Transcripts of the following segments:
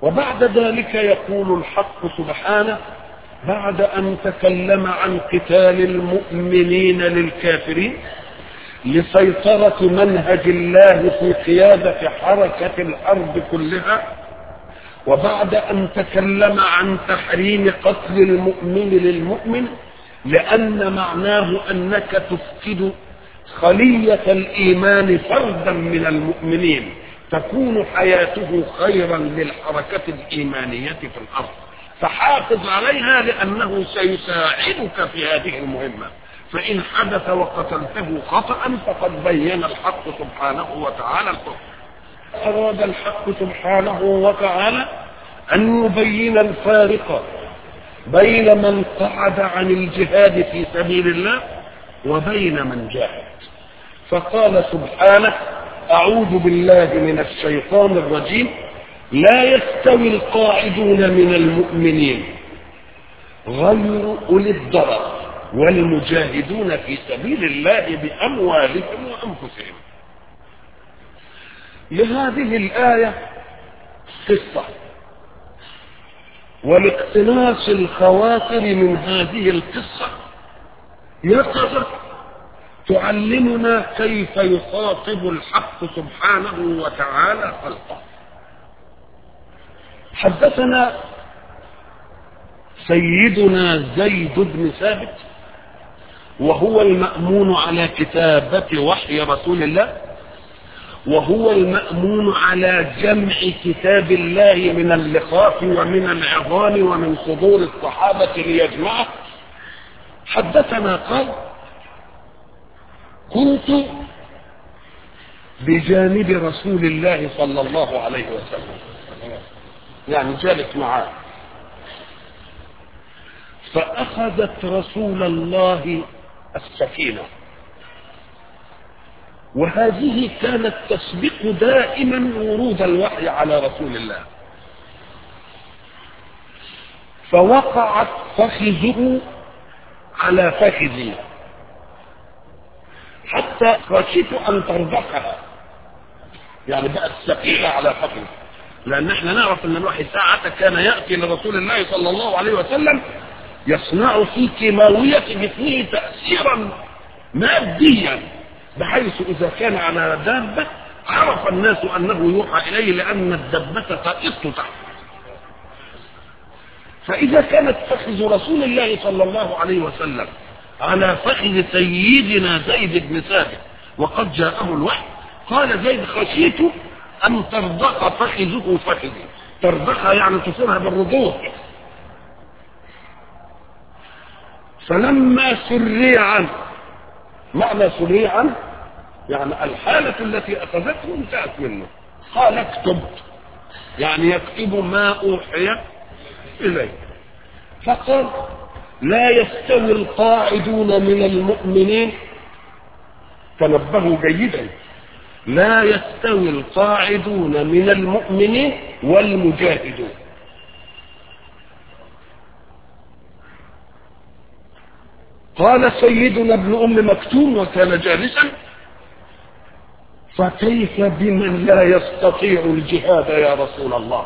وبعد ذلك يقول الحق سبحانه بعد أن تكلم عن قتال المؤمنين للكافرين لسيطرة منهج الله في قيادة حركة الأرض كلها وبعد أن تكلم عن تحريم قتل المؤمن للمؤمن لأن معناه أنك تفقد خلية الإيمان فردا من المؤمنين تكون حياته خيرا للحركة الإيمانية في الأرض فحافظ عليها لأنه سيساعدك في هذه المهمة فإن حدث وقتلته خطأ فقد بين الحق سبحانه وتعالى الحكم أراد الحق سبحانه وتعالى أن يبين الفارق بين من قعد عن الجهاد في سبيل الله وبين من جاهد فقال سبحانه أعوذ بالله من الشيطان الرجيم لا يستوي القاعدون من المؤمنين غير أولي الضرر والمجاهدون في سبيل الله بأموالهم وأنفسهم لهذه الآية قصة ولاقتناص الخواطر من هذه القصة يقظة تعلمنا كيف يخاطب الحق سبحانه وتعالى خلقه حدثنا سيدنا زيد بن ثابت وهو المأمون على كتابة وحي رسول الله وهو المأمون على جمع كتاب الله من اللخاف ومن العظام ومن صدور الصحابة ليجمعه حدثنا قال كنت بجانب رسول الله صلى الله عليه وسلم يعني جالس معاه فأخذت رسول الله السكينة وهذه كانت تسبق دائما ورود الوحي على رسول الله فوقعت فخذه على فخذي حتى خشيت ان تربكها يعني بقت ثقيله على فخذي لان احنا نعرف ان الوحي ساعة كان ياتي لرسول الله صلى الله عليه وسلم يصنع في كيماوية جسمه تأثيرا ماديا بحيث إذا كان على دابة عرف الناس أنه يوحى إليه لأن الدبة تئط تحت فإذا كانت فخذ رسول الله صلى الله عليه وسلم على فخذ سيدنا زيد بن ثابت وقد جاءه الوحي قال زيد خشيت أن ترضخ فخذه فخذي ترضخها يعني تصيرها بالرضوخ فلما سري عنه معنى سري عنه يعني الحالة التي أخذته انتهت منه قال اكتب يعني يكتب ما أوحي إليه فقال لا يستوي القاعدون من المؤمنين تنبهوا جيدا لا يستوي القاعدون من المؤمنين والمجاهدون قال سيدنا ابن ام مكتوم وكان جالسا فكيف بمن لا يستطيع الجهاد يا رسول الله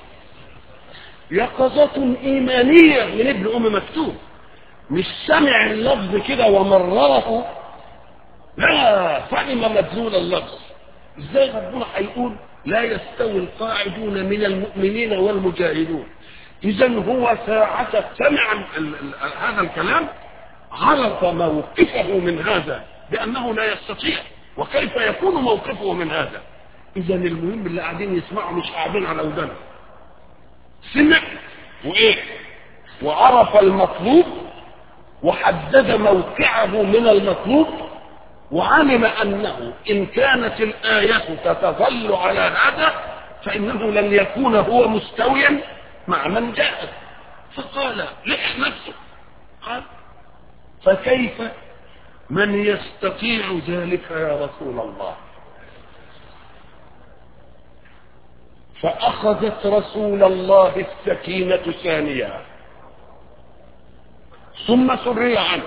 يقظة إيمانية من ابن أم مكتوم مش سمع اللفظ كده ومرره لا فهم مدلول اللفظ ازاي ربنا هيقول لا يستوي القاعدون من المؤمنين والمجاهدون اذا هو ساعة سمع ال- ال- هذا الكلام عرف موقفه من هذا بأنه لا يستطيع وكيف يكون موقفه من هذا إذا المهم اللي قاعدين يسمعوا مش قاعدين على ودانه سمع وإيه وعرف المطلوب وحدد موقعه من المطلوب وعلم أنه إن كانت الآية تتظل على هذا فإنه لن يكون هو مستويا مع من جاء فقال لح نفسه قال فكيف من يستطيع ذلك يا رسول الله فأخذت رسول الله السكينة ثانية ثم سري عنه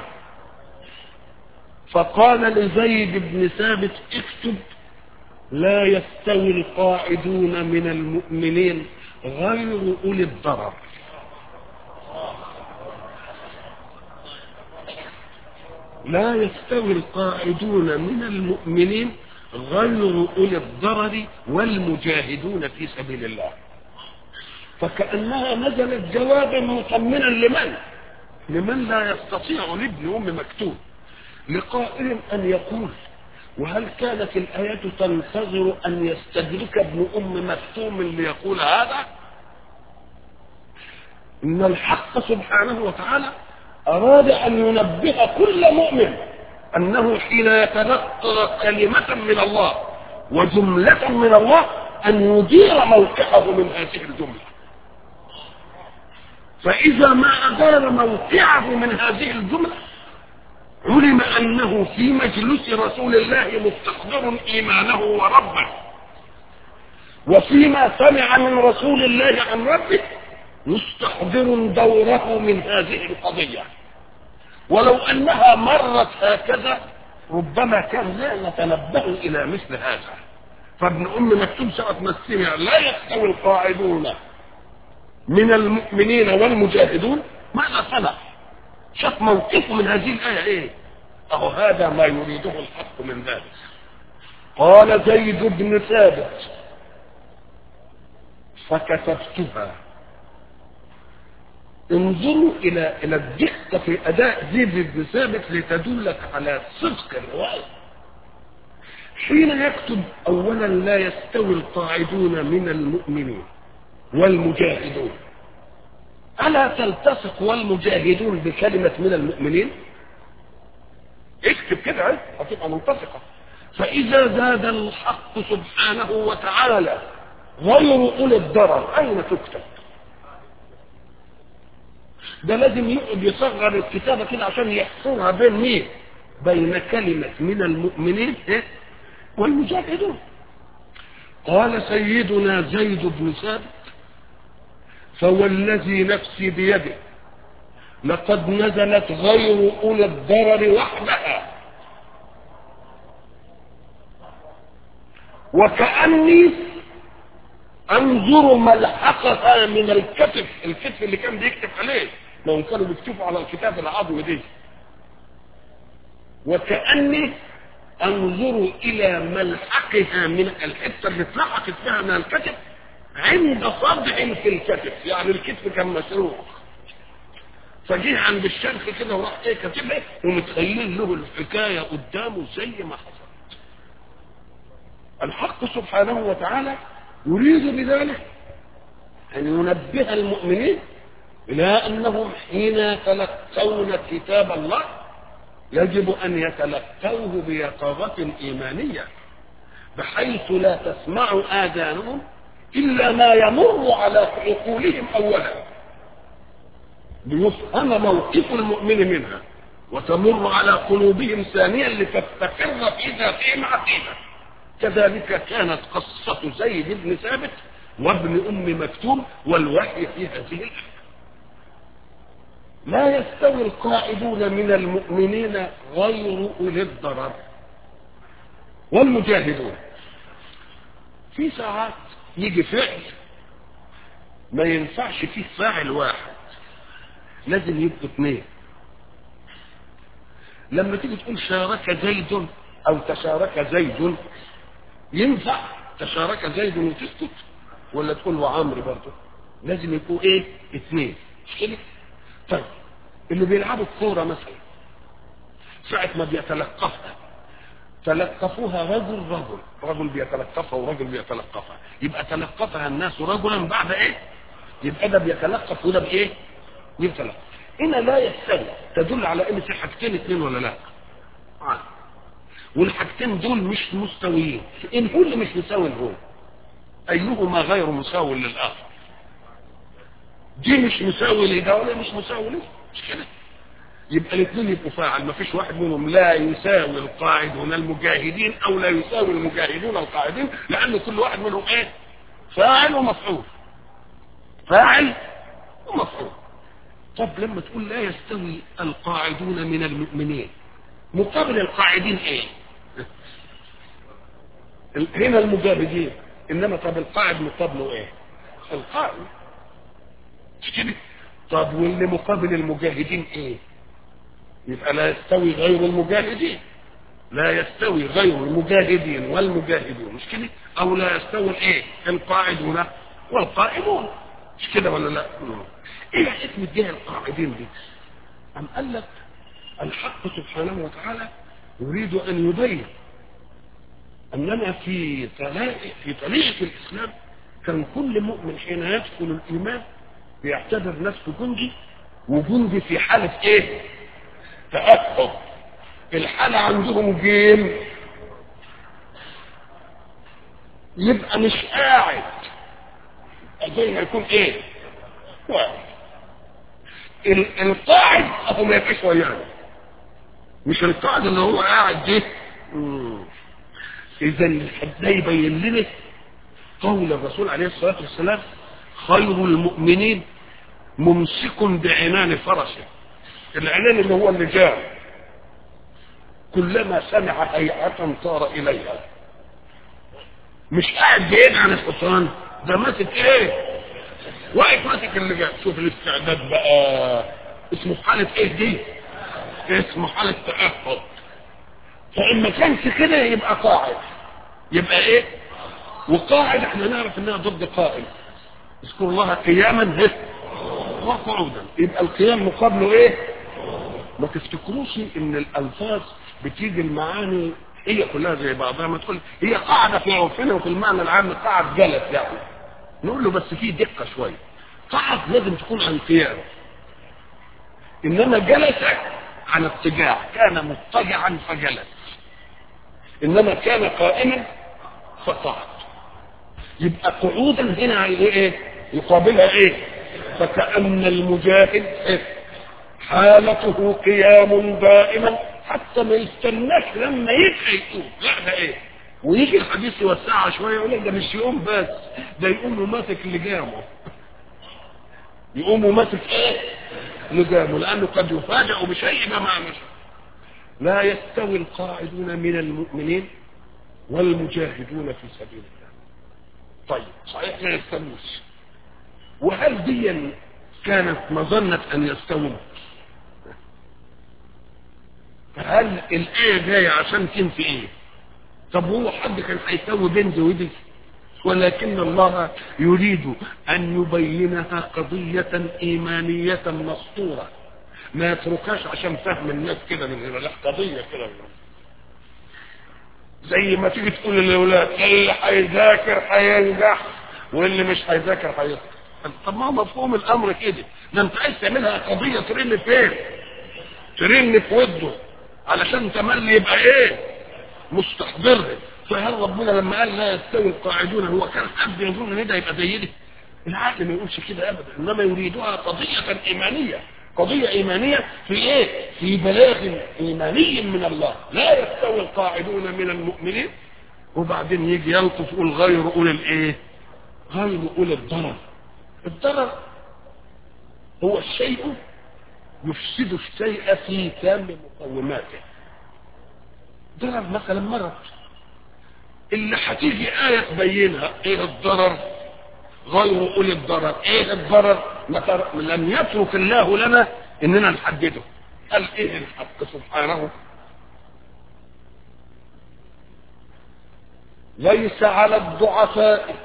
فقال لزيد بن ثابت اكتب لا يستوي القاعدون من المؤمنين غير أولي الضرر لا يستوي القاعدون من المؤمنين غير أولي الضرر والمجاهدون في سبيل الله فكأنها نزلت جوابا مطمنا لمن لمن لا يستطيع لابن أم مكتوب لقائل أن يقول وهل كانت الآيات تنتظر أن يستدرك ابن أم مكتوم ليقول هذا إن الحق سبحانه وتعالى أراد أن ينبه كل مؤمن أنه حين يتلقى كلمة من الله وجملة من الله أن يدير موقعه من هذه الجملة فإذا ما أدار موقعه من هذه الجملة علم أنه في مجلس رسول الله مستقدر إيمانه وربه وفيما سمع من رسول الله عن ربه مستحضر دوره من هذه القضية ولو أنها مرت هكذا ربما كان لا نتنبه إلى مثل هذا فابن أم مكتوب ساعة ما سمع لا يستوي القاعدون من المؤمنين والمجاهدون ماذا صنع شاف موقفه من هذه الآية إيه أهو هذا ما يريده الحق من ذلك قال زيد بن ثابت فكتبتها انظروا الى الى الدقه في اداء زيد بن ثابت لتدلك على صدق الروايه حين يكتب اولا لا يستوي القاعدون من المؤمنين والمجاهدون الا تلتصق والمجاهدون بكلمه من المؤمنين اكتب كده هتبقى منتصقه فاذا زاد الحق سبحانه وتعالى غير اولي الضرر اين تكتب ده لازم يقعد يصغر الكتابة كده عشان يحصرها بين مين بين كلمة من المؤمنين إيه؟ والمجاهدون قال سيدنا زيد بن ثابت فوالذي نفسي بيده لقد نزلت غير أولى الضرر وحدها وكأني انظر ملحقها من الكتف الكتف اللي كان بيكتب عليه لو كانوا بيكتبوا على الكتاب العظم دي وكأني انظر الى ملحقها من الحته اللي اتلحقت فيها من الكتف عند صدع في الكتف يعني الكتف كان مسروق فجه عند الشرخ كده وراح ايه كاتبها ومتخيلين له الحكايه قدامه زي ما حصلت الحق سبحانه وتعالى يريد بذلك أن ينبه المؤمنين إلى أنهم حين يتلقون كتاب الله يجب أن يتلقوه بيقظة إيمانية بحيث لا تسمع آذانهم إلا ما يمر على عقولهم أولا ليفهم موقف المؤمن منها وتمر على قلوبهم ثانيا لتستقر في ذاتهم عقيده كذلك كانت قصة زيد بن ثابت وابن أم مكتوم والوحي في هذه الآية لا يستوي القاعدون من المؤمنين غير أولي الضرر والمجاهدون في ساعات يجي فعل ما ينفعش فيه فاعل واحد لازم يبقوا اثنين لما تيجي تقول شارك زيد او تشارك زيد ينفع تشارك زيد وتسكت ولا تقول وعمرو برضه لازم يكون ايه اثنين مش كده طيب اللي بيلعبوا الكوره مثلا ساعة ما بيتلقفها تلقفوها رجل رجل رجل بيتلقفها ورجل بيتلقفها يبقى تلقفها الناس رجلا بعد ايه يبقى ده بيتلقف وده بايه يتلقف هنا لا يستوي تدل على ان في حاجتين اثنين ولا لا آه. والحاجتين دول مش مستويين الكل مش مساوي الهون ايهما غير مساو للاخر دي مش مساوي لده ولا مش مساوي لده مش كده يبقى الاثنين يبقوا فاعل ما فيش واحد منهم لا يساوي القاعدون المجاهدين او لا يساوي المجاهدون القاعدين لان كل واحد منهم ايه فاعل ومفعول فاعل ومفعول طب لما تقول لا يستوي القاعدون من المؤمنين مقابل القاعدين ايه هنا المجاهدين انما طب القاعد مقابله ايه القائم مش كده طب واللي مقابل المجاهدين ايه يبقى لا يستوي غير المجاهدين لا يستوي غير المجاهدين والمجاهدون مش كده او لا يستوي الايه القاعدون والقائمون مش كده ولا لا ايه حكمه دي القاعدين دي ام قال لك الحق سبحانه وتعالى يريد ان يبين اننا في طريقه في طريقه الاسلام كان كل مؤمن حين يدخل الايمان بيعتبر نفسه جندي وجندي في حاله ايه تاهب الحاله عندهم جيم يبقى مش قاعد زي ما يكون ايه واحد القاعد اهو ما يبقاش ويانا مش القاعد اللي هو قاعد ده اذا ده يبين لنا قول الرسول عليه الصلاه والسلام خير المؤمنين ممسك بعنان فرسه العنان اللي هو اللجام كلما سمع هيئة طار إليها مش قاعد بعيد عن الحصان ده ماسك ايه واقف ماسك اللجام شوف الاستعداد بقى اسمه حالة ايه دي اسمه حالة تأهب فإن ما كانش كده يبقى قاعد يبقى ايه وقاعد احنا نعرف انها ضد قائم اذكر الله قياما وقعودا يبقى القيام مقابله ايه ما تفتكروش ان الالفاظ بتيجي المعاني هي كلها زي بعضها ما تقول هي قاعده في عرفنا وفي المعنى العام قاعد جلس يعني نقول له بس في دقه شويه قاعد لازم تكون عن قيام انما جلس عن اضطجاع كان مضطجعا فجلس انما كان قائما فقعد يبقى قعودا هنا ايه يقابلها ايه فكأن المجاهد حالته قيام دائما حتى ما يستناش لما يبقى يقوم لا ده ايه ويجي الحديث يوسعها شويه يقول لك ده مش يقوم بس ده يقوم وماسك لجامه يقوم وماسك ايه لجامه لانه قد يفاجئ بشيء ما معنى لا يستوي القاعدون من المؤمنين والمجاهدون في سبيل الله طيب صحيح ما يستووش وهل دي كانت مظنة ان يستووا فهل الآية جاية عشان تنفي ايه طب هو حد كان هيسوي بين دي ودي ولكن الله يريد ان يبينها قضية ايمانية مسطورة ما يتركهاش عشان فهم الناس كده من لا قضية كده من زي ما تيجي تقول للاولاد اللي هيذاكر هينجح واللي مش هيذاكر هيسقط طب ما هو مفهوم الامر كده ده انت عايز تعملها قضيه ترن فين ترن في وده علشان تملي يبقى ايه مستحضر فهل ربنا لما قال لا يستوي القاعدون هو كان حد يظن ان ده يبقى زي دي العقل ما يقولش كده ابدا انما يريدها قضيه ايمانيه قضية إيمانية في إيه؟ في بلاغ إيماني من الله لا يستوي القاعدون من المؤمنين وبعدين يجي يلطف يقول غير أولي الإيه؟ غير أولي الضرر الضرر هو الشيء يفسد الشيء في تام مقوماته ضرر مثلا مرض اللي هتيجي آية تبينها ايه الضرر غير أولي الضرر ايه الضرر متر... لم يترك الله لنا اننا نحدده قال ايه الحق سبحانه ليس على الضعفاء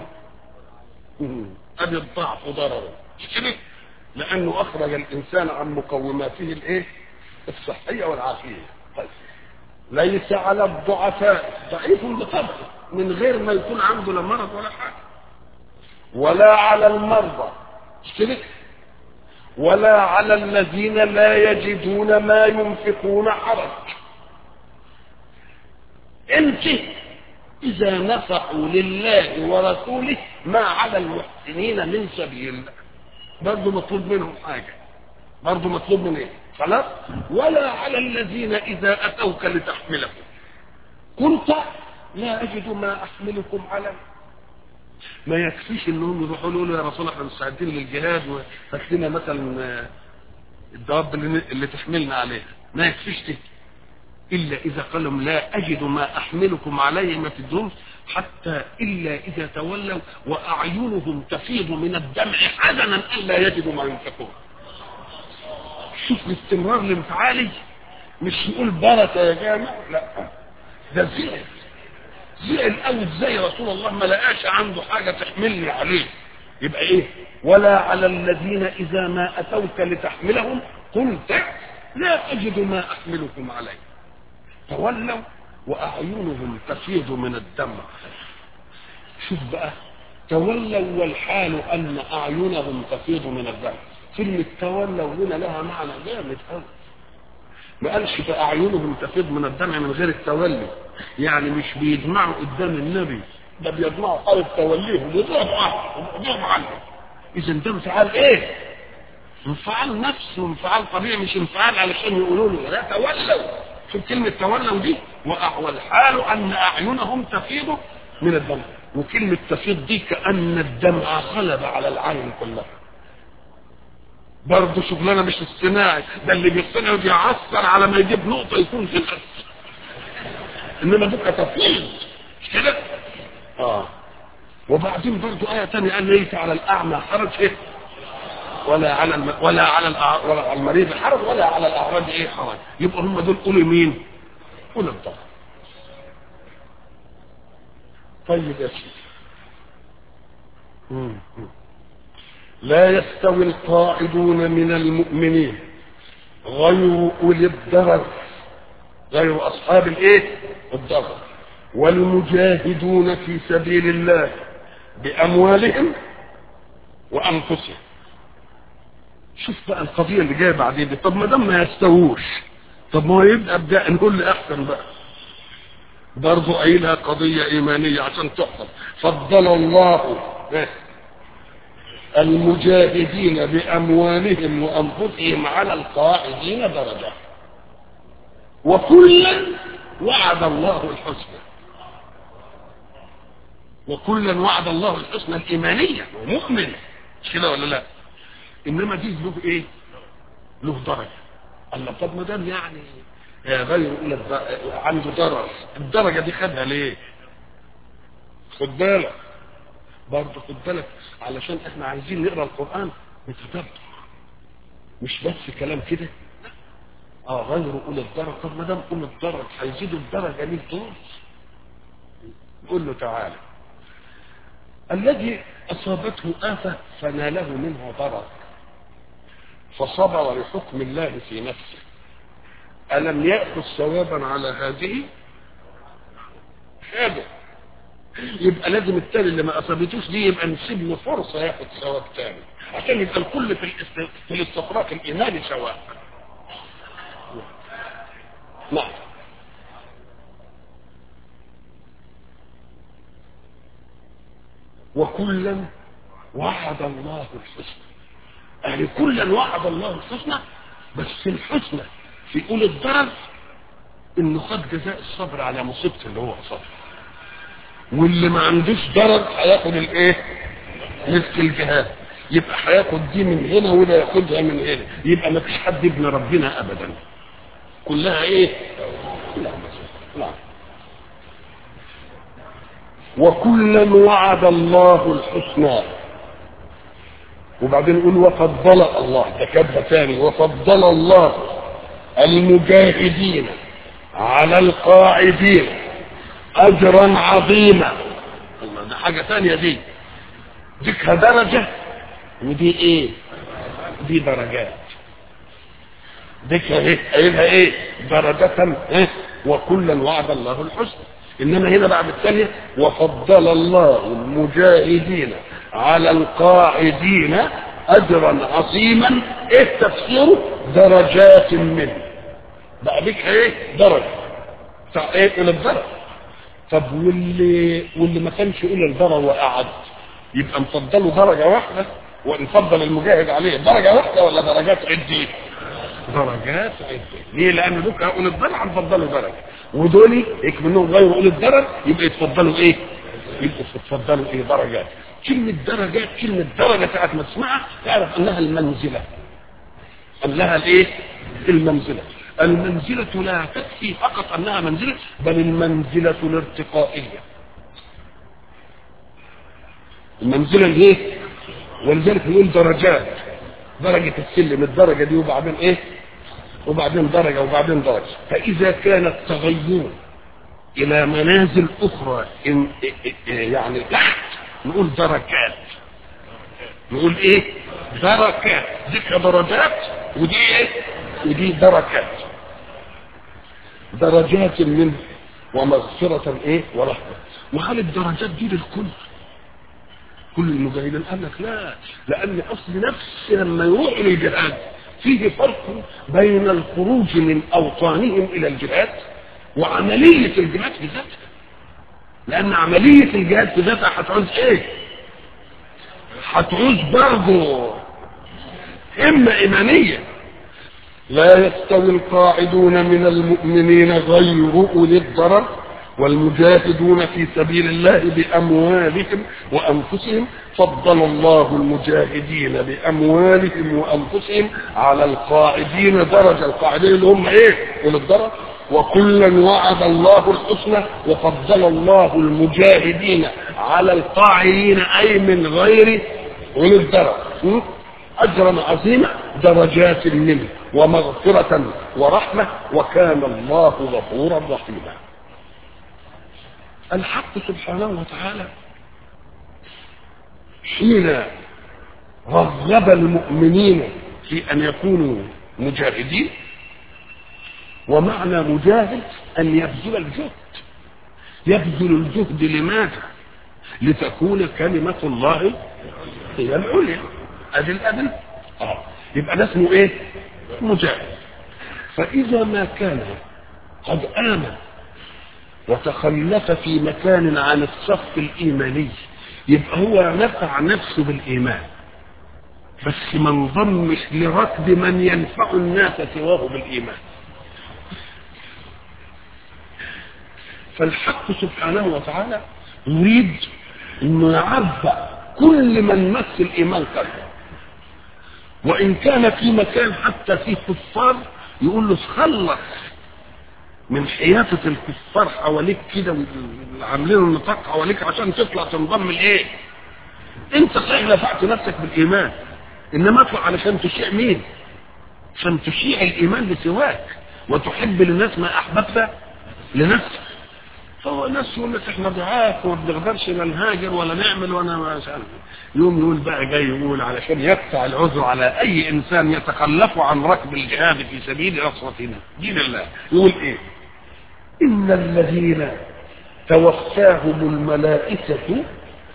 ادي الضعف ضرر كده لانه اخرج الانسان عن مقوماته الايه الصحيه والعافيه طيب ليس على الضعفاء ضعيف بطبعه من غير ما يكون عنده لا مرض ولا حاجه ولا على المرضى كده ولا على الذين لا يجدون ما ينفقون حرج انت اذا نفعوا لله ورسوله ما على المحسنين من سبيل برضه مطلوب منهم حاجه برضه مطلوب من ايه خلاص ولا على الذين اذا اتوك لتحملهم كنت لا اجد ما احملكم عليه ما يكفيش انهم يروحوا له يا رسول الله احنا مستعدين للجهاد وهات لنا مثلا الدواب اللي, اللي تحملنا عليها ما يكفيش دي إلا إذا قال لهم لا أجد ما أحملكم عليه ما تدرون حتى إلا إذا تولوا وأعينهم تفيض من الدمع حزنا ألا يجدوا ما ينفقون شوف الاستمرار الانفعالي مش يقول بركة يا جامع لا ده زعل زعل قوي ازاي رسول الله ما لقاش عنده حاجة تحملني عليه يبقى ايه ولا على الذين اذا ما اتوك لتحملهم قلت لا اجد ما احملكم عليه تولوا واعينهم تفيض من الدمع شوف بقى تولوا والحال ان اعينهم تفيض من الدمع كلمة تولوا هنا لها معنى جامد قوي ما قالش فأعينهم تفيض من الدمع من غير التولي يعني مش بيدمعوا قدام النبي ده بيدمعوا حال توليهم يضربوا عنه يضربوا عنه إذا ده انفعال إيه؟ انفعال نفس وانفعال طبيعي مش انفعال علشان يقولوا له لا تولوا شوف كلمة تولوا دي والحال أن أعينهم تفيض من الدمع وكلمة تفيض دي كأن الدمع غلب على العين كلها برضه شغلانه مش اصطناعي ده اللي بيصطنع بيعصر على ما يجيب نقطه يكون في الأس انما تبقى تفويض مش كده؟ اه وبعدين برضه آية تانية قال ليس على الأعمى حرج إيه؟ ولا على الم... ولا على الأع... ولا على المريض حرج ولا على الأعراض إيه حرج يبقى هم دول أولي مين؟ أولي الضرر طيب يا سيدي مم. مم. لا يستوي القاعدون من المؤمنين غير اولي الضرر غير اصحاب الايه الضرر والمجاهدون في سبيل الله باموالهم وانفسهم شوف بقى القضيه اللي جايه بعدين دي طب ما دام ما يستووش طب ما هو يبقى ابدا نقول لي احسن بقى برضه قايلها قضيه ايمانيه عشان تحفظ فضل الله المجاهدين بأموالهم وأنفسهم على القاعدين درجة وكلا وعد الله الحسنى وكلا وعد الله الحسنى الإيمانية ومؤمن مش كده ولا لا إنما دي له إيه له درجة الله طب ما دام يعني غير يقول عنده درجة الدرجة دي خدها ليه خد بالك برضه خد بالك علشان احنا عايزين نقرا القران بتدبر مش بس كلام كده اه غير اولي الدرجه طب ما دام اولي الدرجه هيزيدوا الدرجه ليه دول قول له تعالى الذي اصابته افه فناله منها ضرر فصبر لحكم الله في نفسه الم ياخذ ثوابا على هذه هذا يبقى لازم التاني اللي ما اصابتوش دي يبقى نسيب له فرصه ياخد ثواب تاني عشان يبقى الكل في الاست... في الاستطراق الايماني سواء نعم وكلا وعد الله الحسنى يعني كلا وعد الله الحسنى بس الحسنى في اولى الضرر انه خد جزاء الصبر على مصيبته اللي هو صبر واللي ما عندوش درج هياخد الايه مثل الجهاد يبقى هياخد دي من هنا وده ياخدها من هنا يبقى ما فيش حد ابن ربنا ابدا كلها ايه لا لا وكلا وعد الله الحسنى وبعدين يقول وفضل الله ده كتبه ثاني وفضل الله المجاهدين على القاعدين اجرا عظيما الله ده حاجه ثانيه دي ديكها درجه ودي ايه دي درجات ديكها ايه قايلها ايه درجة ايه وكلا وعد الله الحسنى انما هنا بعد الثانية وفضل الله المجاهدين على القاعدين اجرا عظيما ايه تفسيره درجات منه بقى بك ايه درجة ايه الى الدرجة طب واللي واللي ما كانش الى الضرر وقعد يبقى نفضله درجة واحدة ونفضل المجاهد عليه درجة واحدة ولا درجات عدة درجات عدة ليه لان دول اولي الضرر هنفضلوا درجة ودول منهم غير اولي الضرر يبقى يتفضلوا ايه يبقوا يتفضلوا ايه درجات كلمة درجات كلمة درجة ساعة ما تسمعها تعرف انها المنزلة انها الايه المنزلة المنزلة لا تكفي فقط أنها منزلة بل المنزلة الارتقائية المنزلة الايه ولذلك يقول درجات درجة السلم الدرجة دي وبعدين ايه وبعدين درجة وبعدين درجة فإذا كان التغير إلى منازل أخرى إن يعني تحت نقول دركات نقول إيه دركات دي درجات ودي إيه ودي دركات درجات منه ومغفرة إيه ورحمة وهل الدرجات دي للكل كل المجاهدين قال لك لا لأن أصل نفس لما يروحوا للجهاد فيه فرق بين الخروج من أوطانهم إلى الجهاد وعملية الجهاد في ذاتها لأن عملية الجهاد في ذاتها هتعوز إيه؟ هتعوز برضه همة إيمانية لا يستوي القاعدون من المؤمنين غير أولي الضرر والمجاهدون في سبيل الله بأموالهم وأنفسهم فضل الله المجاهدين بأموالهم وأنفسهم على القاعدين درجة القاعدين اللي هم إيه؟ أولي الضرر وكلا وعد الله الحسنى وفضل الله المجاهدين على القاعدين أي من غير أولي الضرر أجرا عظيما درجات منه ومغفرة ورحمة وكان الله غفورا رحيما الحق سبحانه وتعالى حين رغب المؤمنين في أن يكونوا مجاهدين ومعنى مجاهد أن يبذل الجهد يبذل الجهد لماذا لتكون كلمة الله هي العليا ادي الادنى اه يبقى ده اسمه ايه مجاهد فاذا ما كان قد امن وتخلف في مكان عن الصف الايماني يبقى هو نفع نفسه بالايمان بس ما انضمش لركب من ينفع الناس سواه بالايمان فالحق سبحانه وتعالى يريد انه يعبأ كل من مس الايمان قلبه وان كان في مكان حتى فيه كفار يقول له تخلص من حيافة الكفار حواليك كده عاملين النطاق حواليك عشان تطلع تنضم لايه انت صحيح نفعت نفسك بالايمان انما اطلع علشان تشيع مين عشان تشيع الايمان لسواك وتحب للناس ما احببت لنفسك فهو ناس يقول لك احنا ضعاف وما بنقدرش لا نهاجر ولا نعمل وانا ما مش عارف يوم يقول بقى جاي يقول علشان يقطع العذر على اي انسان يتخلف عن ركب الجهاد في سبيل نصرة دين الله يقول ايه ان الذين توفاهم الملائكة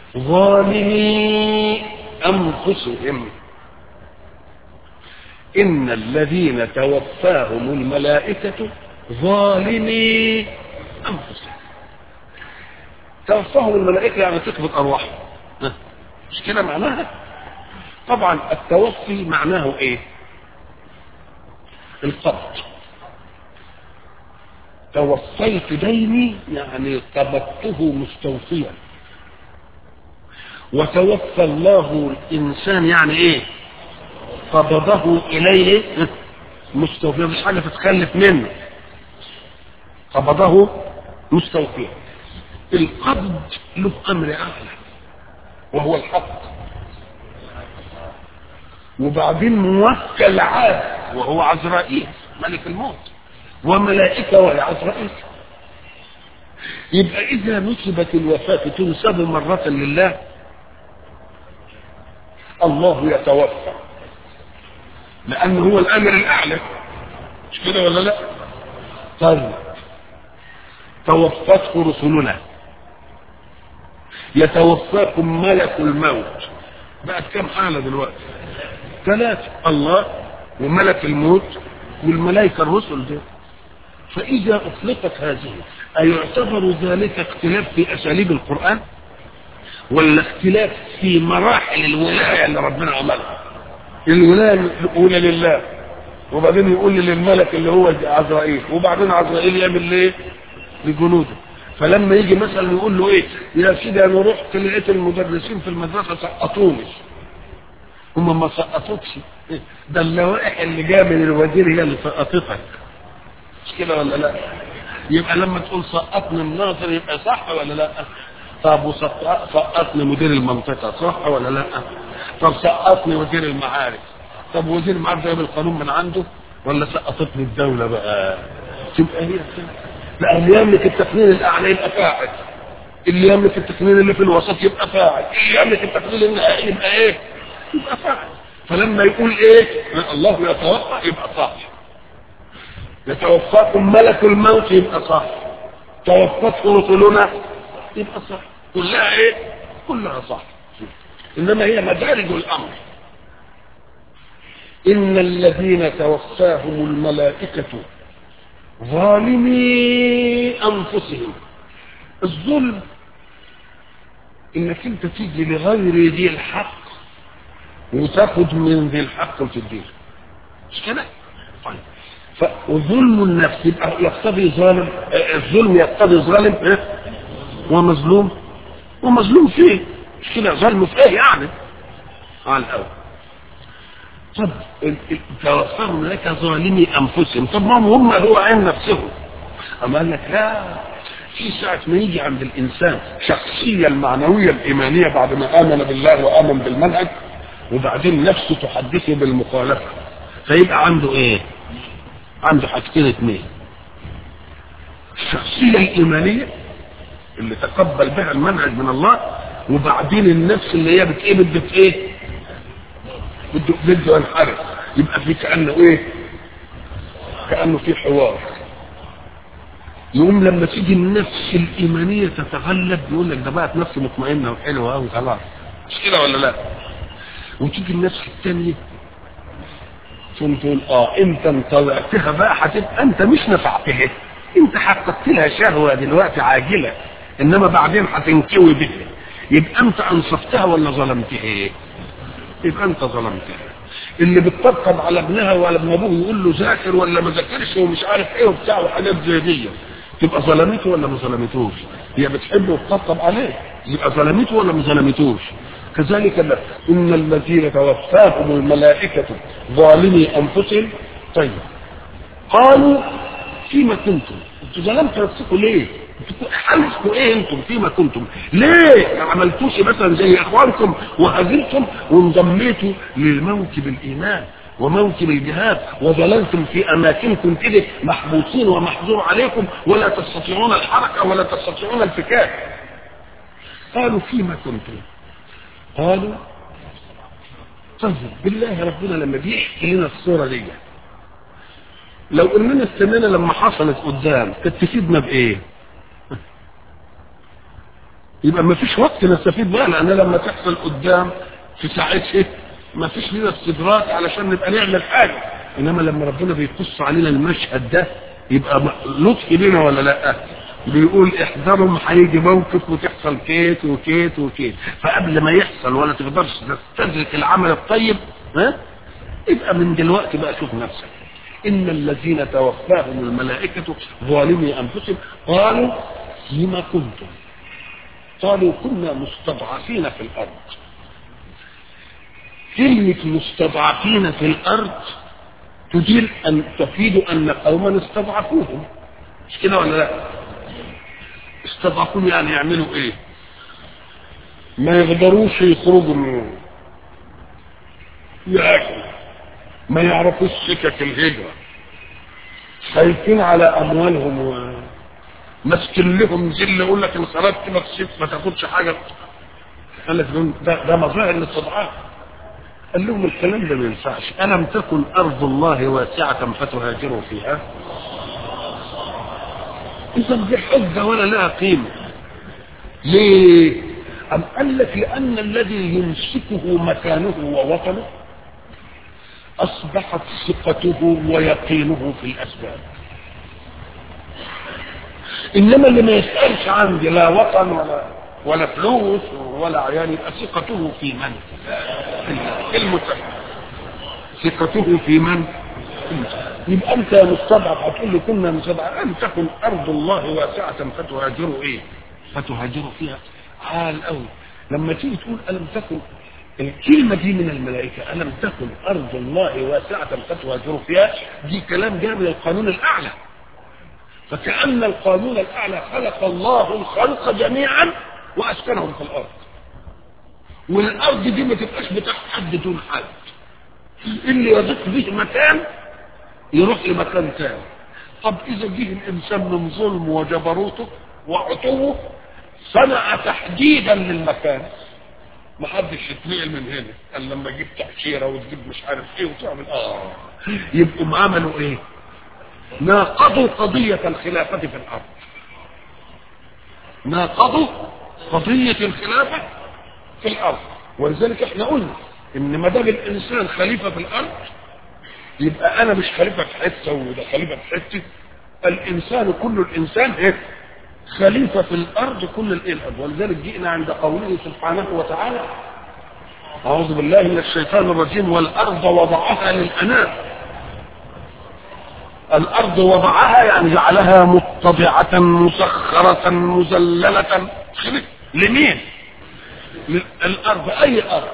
ظالمي انفسهم ان الذين توفاهم الملائكة ظالمي انفسهم توفاهم الملائكة يعني تقبض أرواحهم مش كده معناها طبعا التوفي معناه ايه القبض توفيت ديني يعني قبضته مستوفيا وتوفى الله الانسان يعني ايه قبضه اليه مستوفيا مش حاجه تتخلف منه قبضه مستوفيا القبض له امر اعلى وهو الحق وبعدين موكل عاد وهو عزرائيل ملك الموت وملائكه وهي عزرائيل يبقى اذا نسبت الوفاه تنسب مره لله الله يتوفى لانه هو الامر الاعلى مش كده ولا لا طيب توفته رسلنا يتوفاكم ملك الموت بقت كم حالة دلوقتي ثلاثة الله وملك الموت والملائكة الرسل دي فإذا أطلقت هذه أيعتبر ذلك اختلاف في أساليب القرآن ولا اختلاف في مراحل الولاية اللي ربنا عملها الولاية الأولى لله وبعدين يقول للملك اللي هو عزرائيل وبعدين عزرائيل يعمل ليه لجنوده فلما يجي مثلا يقول له ايه يا سيدي انا رحت لقيت المدرسين في المدرسه سقطوني هم ما سقطوكش ده اللوائح اللي جايه من الوزير هي اللي سقطتك مش كده ولا لا يبقى لما تقول سقطني الناظر يبقى صح ولا لا طب وسقطني مدير المنطقه صح ولا لا طب سقطني وزير المعارف طب وزير المعارف جايب القانون من عنده ولا سقطتني الدوله بقى تبقى هي كده لا اللي يملك التقنين الاعلى يبقى فاعل اللي يملك التقنين اللي في الوسط يبقى فاعل اللي يملك التقنين النهائي يبقى ايه يبقى فاعل فلما يقول ايه الله يتوفى يبقى صح يتوفاكم ملك الموت يبقى صح توفته رسلنا يبقى صح كلها ايه كلها صح انما هي مدارج الامر ان الذين توفاهم الملائكه ظالمي انفسهم الظلم انك انت تيجي لغير ذي الحق وتاخد من ذي الحق وتديه مش كده طيب فظلم النفس يبقى يقتضي ظالم الظلم يقتضي ظالم إيه؟ ومظلوم ومظلوم فيه مش كده ظلم في ايه يعني على الاول طب توفرهم لك ظالمي انفسهم طب ما هم هو عين نفسهم اما قال لك لا في ساعة ما يجي عند الإنسان شخصية المعنوية الإيمانية بعد ما آمن بالله وآمن بالمنهج وبعدين نفسه تحدثه بالمخالفة فيبقى عنده إيه؟ عنده حاجتين اثنين الشخصية الإيمانية اللي تقبل بها المنهج من الله وبعدين النفس اللي هي بت ايه بدك ايه بده بده ينحرف يبقى في كأنه ايه كأنه في حوار يقوم لما تيجي النفس الإيمانية تتغلب يقول لك ده بقت نفس مطمئنة وحلوة قوي خلاص مش كده ولا لا وتيجي النفس الثانية ثم تقول اه انت انطلعتها بقى هتبقى انت مش نفعتها انت حققت لها شهوة دلوقتي عاجلة انما بعدين هتنكوي بها يبقى انت انصفتها ولا ظلمتها يبقى انت ظلمتها اللي بتطبطب على ابنها ولا ابن ابوه يقول له ذاكر ولا ما ذاكرش ومش عارف ايه وبتاع وحاجات زي دي تبقى ظلمته ولا ما ظلمتوش هي بتحبه وتطبطب عليه يبقى ظلمته ولا ما ظلمتوش كذلك لا ان الذين توفاهم الملائكه ظالمي انفسهم طيب قالوا فيما كنتم انتوا ظلمتوا نفسكم ليه حالكم ايه انتم فيما كنتم ليه ما عملتوش مثلا زي اخوانكم وهزمتم وانضميتوا للموت بالايمان وموت بالجهاد وظللتم في اماكنكم كده محبوسين ومحظور عليكم ولا تستطيعون الحركه ولا تستطيعون الفكاك قالوا فيما كنتم قالوا طيب بالله ربنا لما بيحكي لنا الصوره دي لو اننا استنينا لما حصلت قدام كانت تفيدنا بايه يبقى ما فيش وقت نستفيد بقى لان لما تحصل قدام في ساعتها ما فيش لنا استدراك علشان نبقى نعمل حاجه انما لما ربنا بيقص علينا المشهد ده يبقى لطف لنا ولا لا بيقول احذرهم هيجي موقف وتحصل كيت وكيت وكيت فقبل ما يحصل ولا تقدرش تستدرك العمل الطيب ها يبقى من دلوقتي بقى شوف نفسك ان الذين توفاهم الملائكه ظالمي انفسهم قالوا فيما كنتم قالوا كنا مستضعفين في الارض كلمة مستضعفين في الارض تدل ان تفيد ان قوما استضعفوهم مش كده ولا لا استضعفوهم يعني يعملوا ايه ما يقدروش يخرجوا من ياكلوا ما يعرفوش سكك الهجرة خايفين على اموالهم و... ماسكين لهم زل يقول لك ان خرجت ما تسيب ما تاخدش حاجه قال لك ده, ده مظاهر الاستضعاف قال لهم الكلام ده ما ينفعش الم تكن ارض الله واسعه فتهاجروا فيها اذا دي حجه ولا لها قيمه ليه أم قال لك لأن الذي يمسكه مكانه ووطنه أصبحت ثقته ويقينه في الأسباب انما اللي ما يسالش عندي لا وطن ولا ولا فلوس ولا عيال يبقى ثقته في من؟ المتهم ثقته في من؟ يبقى انت مستضعف هتقول لي كنا مستضعف ان تكن ارض الله واسعه فتهاجروا ايه؟ فتهاجروا فيها حال قوي لما تيجي تقول الم تكن الكلمه دي من الملائكه الم تكن ارض الله واسعه فتهاجروا فيها دي كلام جاء من القانون الاعلى فكأن القانون الأعلى خلق الله الخلق جميعا وأسكنهم في الأرض والأرض دي ما تبقاش بتاع حد دون حد اللي يضيق به مكان يروح لمكان تاني طب إذا جه الإنسان من ظلم وجبروته وعتوه صنع تحديدا للمكان ما حدش يتنقل من هنا قال لما تجيب تأشيرة وتجيب مش عارف ايه وتعمل اه يبقوا عملوا ايه ناقضوا قضية الخلافة في الأرض ناقضوا قضية الخلافة في الأرض ولذلك احنا قلنا ان ما دام الانسان خليفة في الأرض يبقى انا مش خليفة في حتة وده خليفة في حتة الانسان كل الانسان ايه خليفة في الارض كل الارض ولذلك جئنا عند قوله سبحانه وتعالى اعوذ بالله من الشيطان الرجيم والارض وضعها للانام الارض وضعها يعني جعلها متضعة مسخرة مذللة لمين الارض اي ارض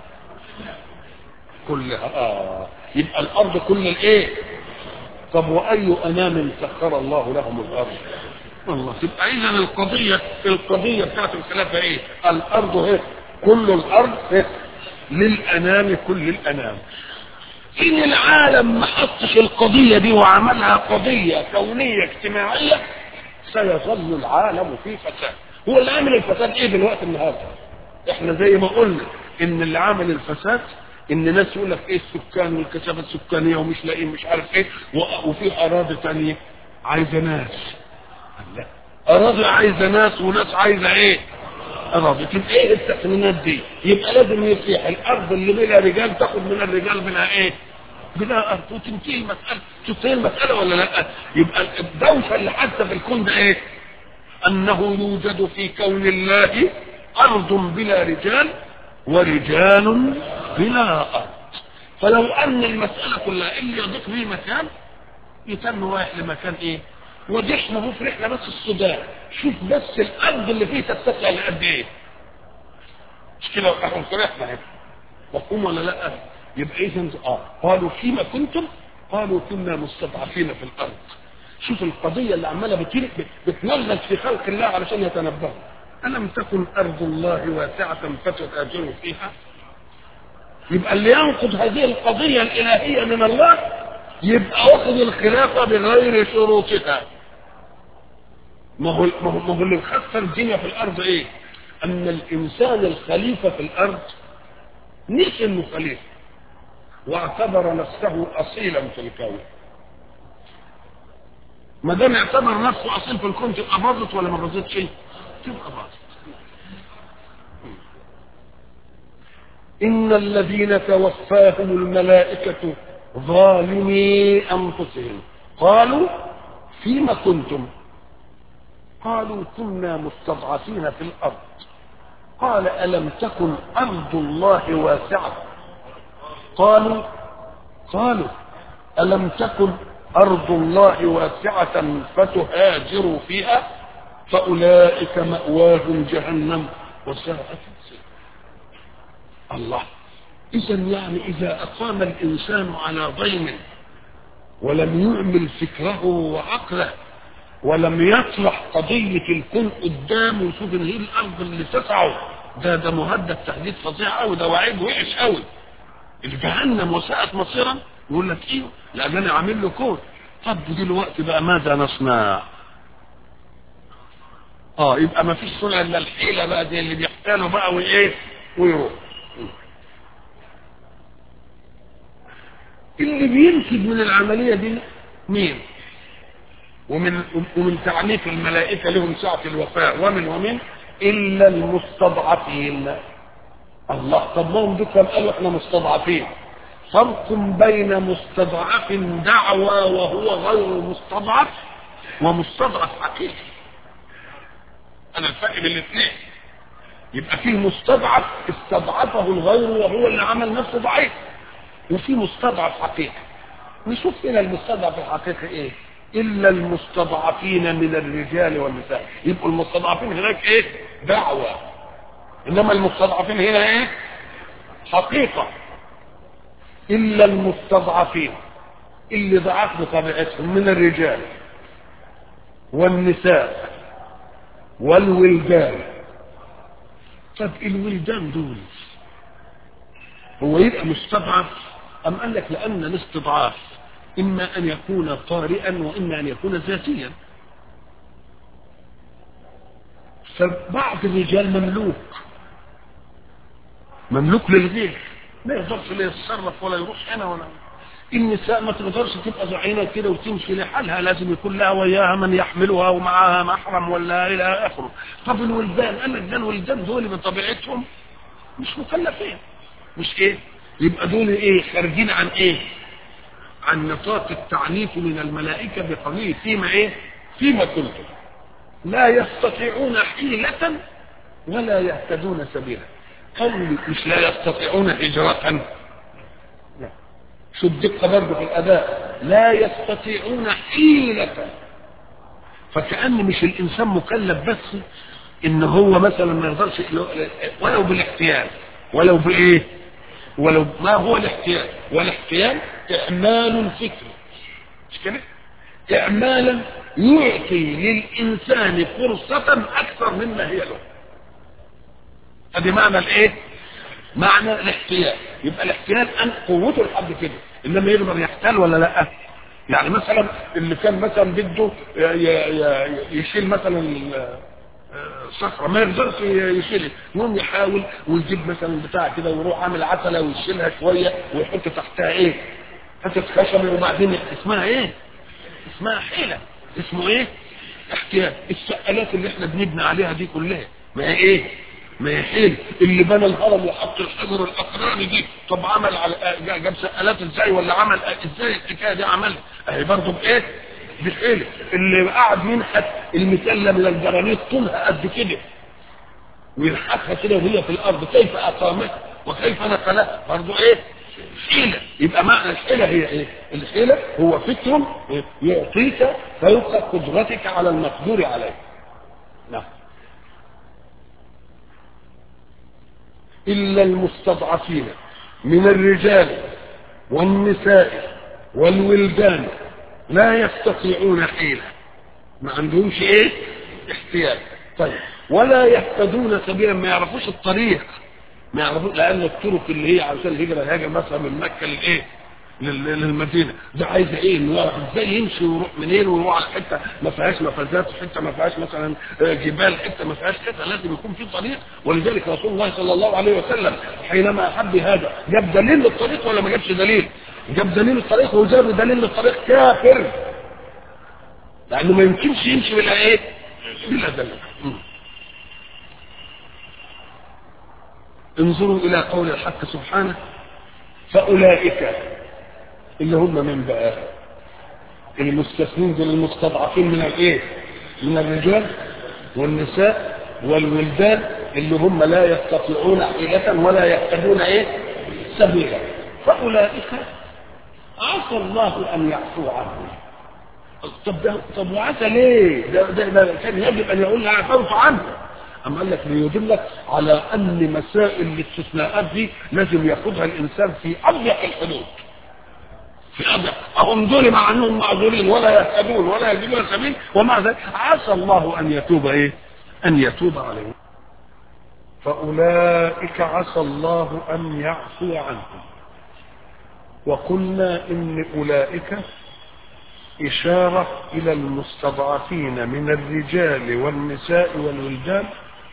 كلها اه يبقى الارض كل الايه طب واي انام سخر الله لهم الارض الله تبقى اذا القضيه القضيه بتاعت الخلافه ايه الارض هي كل الارض هي للانام كل الانام ان العالم ما حطش القضيه دي وعملها قضيه كونيه اجتماعيه سيظل العالم في فساد هو اللي عامل الفساد ايه دلوقتي النهارده احنا زي ما قلنا ان اللي عامل الفساد ان ناس يقول لك ايه السكان والكثافه السكانيه ومش لاقيين مش عارف ايه وفي اراضي ثانيه عايزه ناس لا اراضي عايزه ناس وناس عايزه ايه اراضي تبقى ايه التقنينات دي يبقى لازم يصيح الارض اللي بلا رجال تاخد من الرجال بلا ايه بلا ارض وتنتهي المساله تنتهي المساله ولا لا يبقى الدوشه اللي حادثه في الكون ده ايه انه يوجد في كون الله ارض بلا رجال ورجال بلا ارض فلو ان المساله كلها اللي يضيق به مكان يتم رايح لمكان ايه ودي احنا هو في رحله بس السودان شوف بس الارض اللي فيه تتسع لقد ايه مش كده احنا في رحله هنا مفهوم ولا لا يبقى اذا اه قالوا فيما كنتم قالوا كنا مستضعفين في الارض شوف القضيه اللي عماله بتنزل بتنزل في خلق الله علشان يتنبهوا ألم تكن أرض الله واسعة فتهاجروا فيها يبقى اللي ينقض هذه القضية الإلهية من الله يبقى واخد الخلافة بغير شروطها ما هو ما هو ما هو اللي مخسر الدنيا في الأرض إيه؟ أن الإنسان الخليفة في الأرض نسي إنه خليفة واعتبر نفسه أصيلا في الكون ما دام اعتبر نفسه أصيل في الكون تبقى باظت ولا ما باظتش؟ تبقى باظت إن الذين توفاهم الملائكة ظالمي أنفسهم قالوا فيما كنتم قالوا كنا مستضعفين في الأرض قال ألم تكن أرض الله واسعة قالوا قالوا ألم تكن أرض الله واسعة فتهاجروا فيها فأولئك مأواهم جهنم وساءت الله إذا يعني إذا أقام الإنسان على ضيم ولم يعمل فكره وعقله ولم يطرح قضية الكون قدامه ويشوف إن هي الأرض اللي تسعه ده ده مهدد تهديد فظيع قوي ده وعيد وحش قوي الجهنم وساءت مصيرا يقول لك ايه لان انا عامل له كون طب دلوقتي بقى ماذا نصنع اه يبقى ما فيش صنع الا الحيله بقى دي اللي بيحتالوا بقى وايه ويروح اللي بينتج من العمليه دي مين ومن ومن تعنيف الملائكه لهم ساعه الوفاء ومن ومن الا المستضعفين الله طب ما هم دول قالوا احنا مستضعفين فرق بين مستضعف دعوى وهو غير مستضعف ومستضعف حقيقي انا الفرق بين الاثنين يبقى فيه مستضعف استضعفه الغير وهو اللي عمل نفسه ضعيف وفي مستضعف حقيقي نشوف هنا المستضعف الحقيقي ايه الا المستضعفين من الرجال والنساء يبقوا المستضعفين هناك ايه دعوة انما المستضعفين هنا ايه حقيقة الا المستضعفين اللي ضعف بطبيعتهم من الرجال والنساء والولدان طب الولدان دول هو يبقى مستضعف أم قال لك لأن الاستضعاف إما أن يكون طارئا وإما أن يكون ذاتيا فبعض الرجال مملوك مملوك للغير ما يقدرش لا يتصرف ولا يروح هنا ولا النساء ما تقدرش تبقى زعينة كده وتمشي لحالها لازم يكون لها وياها من يحملها ومعاها محرم ولا الى اخره طب الولدان قال لك ده الولدان دول بطبيعتهم مش مكلفين مش ايه يبقى دول ايه خارجين عن ايه عن نطاق التعنيف من الملائكة بقضية فيما ايه فيما كنتم لا يستطيعون حيلة ولا يهتدون سبيلا قول مش لا يستطيعون هجرة لا شو الدقة برضه في الأداء لا يستطيعون حيلة فكأن مش الإنسان مكلف بس إن هو مثلا ما يقدرش ولو بالاحتيال ولو بإيه ولو ما هو الاحتيال والاحتيال إعمال فكري مش كده إعمالا يعطي للإنسان فرصة أكثر مما هي له ادي معنى الايه معنى الاحتيال يبقى الاحتيال ان قوته لحد كده انما يقدر يحتال ولا لا يعني مثلا اللي كان مثلا بده يشيل مثلا صخره ما يقدرش يشيلها يقوم يحاول ويجيب مثلا بتاع كده ويروح عامل عتله ويشيلها شويه ويحط تحتها ايه حته خشبه وبعدين اسمها ايه اسمها حيله اسمه ايه احتيال السقالات اللي احنا بنبني عليها دي كلها ما هي ايه ما يحيل اللي بنى الهرم وحط الحجر الاقراني دي طب عمل على جاب سقالات ازاي ولا عمل ازاي الحكايه دي عملها اهي برضه بايه بحيله اللي قعد ينحت المسلم للجرانيت طولها قد كده وينحتها كده وهي في الارض كيف اقامتها وكيف نقلها برضه ايه حيله يبقى معنى الحيله هي ايه الحيله هو فكر يعطيك فوق قدرتك على المقدور عليه نعم إلا المستضعفين من الرجال والنساء والولدان لا يستطيعون حيلة ما عندهمش ايه احتياج طيب ولا يهتدون سبيلا ما يعرفوش الطريق ما يعرفوش لان الطرق اللي هي عشان الهجره هاجر مثلا من مكه لايه للمدينه ده عايز ايه انه يعرف ازاي يمشي ويروح منين ويروح على حته ما فيهاش مفازات حته ما فيهاش مثلا جبال حته ما فيهاش كده لازم يكون في طريق ولذلك رسول الله صلى الله عليه وسلم حينما احب هذا جاب دليل للطريق ولا ما جابش دليل؟ جاب دليل الطريق وجاب دليل للطريق كافر لانه ما يمكنش يمشي بلا ايه؟ بلا دليل انظروا الى قول الحق سبحانه فاولئك اللي هم من بقى المستثنين دول المستضعفين من الايه من الرجال والنساء والولدان اللي هم لا يستطيعون حيلة ولا يهتدون ايه سبيلا فاولئك عسى الله ان يعفو عنهم طب ده طب وعسى ليه؟ ده, ده, ده كان يجب ان يقول لها عفوت عنه أما قال لك ليدلك على أن مسائل الاستثناءات دي لازم ياخدها الإنسان في أضيق الحدود في أضيق أهم دول مع أنهم معذورين ولا يهتدون ولا يجدون سبيل ومع ذلك عسى الله أن يتوب إيه؟ أن يتوب عليهم فأولئك عسى الله أن يعفو عنهم وقلنا إن أولئك إشارة إلى المستضعفين من الرجال والنساء والولدان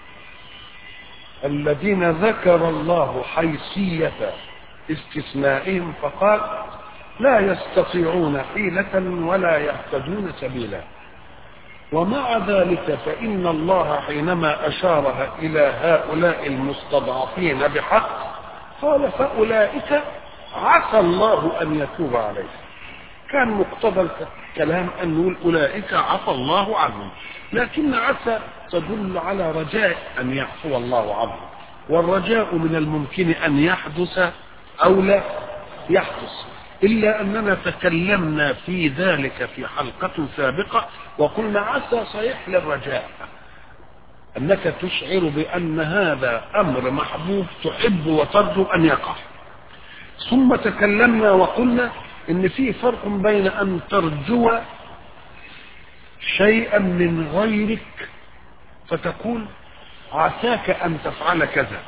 الذين ذكر الله حيثية استثنائهم فقال لا يستطيعون حيلة ولا يهتدون سبيلا ومع ذلك فإن الله حينما أشار إلى هؤلاء المستضعفين بحق قال فأولئك عسى الله أن يتوب عليهم كان مقتضى الكلام أن نقول أولئك عفى الله عنهم لكن عسى تدل على رجاء أن يعفو الله عنهم والرجاء من الممكن أن يحدث أو لا يحدث إلا أننا تكلمنا في ذلك في حلقة سابقة وقلنا عسى صحيح للرجاء أنك تشعر بأن هذا أمر محبوب تحب وترجو أن يقع ثم تكلمنا وقلنا ان في فرق بين ان ترجو شيئا من غيرك فتقول عساك ان تفعل كذا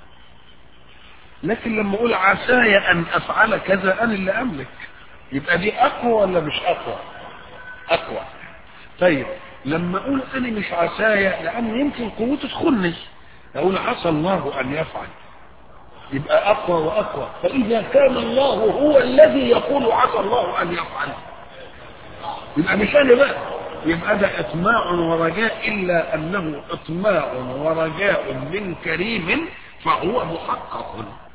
لكن لما اقول عساي ان افعل كذا انا اللي املك يبقى دي اقوى ولا مش اقوى اقوى طيب لما اقول انا مش عسايا لان يمكن قوته تخني اقول عسى الله ان يفعل يبقى اقوى واقوى فاذا كان الله هو الذي يقول عسى الله ان يفعل يبقى مش انا بقى يبقى ده اطماع ورجاء الا انه اطماع ورجاء من كريم فهو محقق